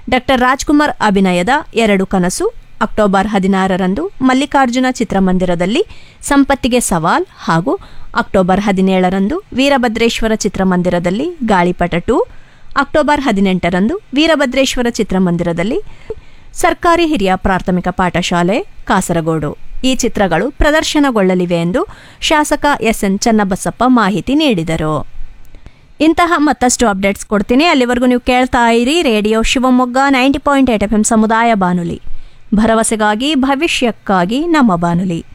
doctor Rajkumar ಅಭಿನಯದ ಎರಡು ಕನಸು ಅಕ್ಟೋಬರ್ ಹದಿನಾರರಂದು ಮಲ್ಲಿಕಾರ್ಜುನ ಚಿತ್ರಮಂದಿರದಲ್ಲಿ ಸಂಪತ್ತಿಗೆ ಸವಾಲ್ ಹಾಗೂ ಅಕ್ಟೋಬರ್ ಹದಿನೇಳರಂದು ವೀರಭದ್ರೇಶ್ವರ ಚಿತ್ರಮಂದಿರದಲ್ಲಿ ಗಾಳಿಪಟ ಟು ಅಕ್ಟೋಬರ್ ಹದಿನೆಂಟರಂದು ವೀರಭದ್ರೇಶ್ವರ ಚಿತ್ರಮಂದಿರದಲ್ಲಿ ಸರ್ಕಾರಿ ಹಿರಿಯ ಪ್ರಾಥಮಿಕ ಪಾಠಶಾಲೆ ಕಾಸರಗೋಡು ಈ ಚಿತ್ರಗಳು ಪ್ರದರ್ಶನಗೊಳ್ಳಲಿವೆ ಎಂದು ಶಾಸಕ ಎಸ್ಎನ್ ಚನ್ನಬಸಪ್ಪ ಮಾಹಿತಿ ನೀಡಿದರು ಇಂತಹ ಮತ್ತಷ್ಟು ಅಪ್ಡೇಟ್ಸ್ ಕೊಡ್ತೀನಿ ಅಲ್ಲಿವರೆಗೂ ನೀವು ಕೇಳ್ತಾ ಇರಿ radio Shivamogga ninety point eight F M ಸಮುದಾಯ ಬಾನುಲಿ ಭರವಸೆಗಾಗಿ ಭವಿಷ್ಯಕ್ಕಾಗಿ ನಮ್ಮ ಬಾನುಲಿ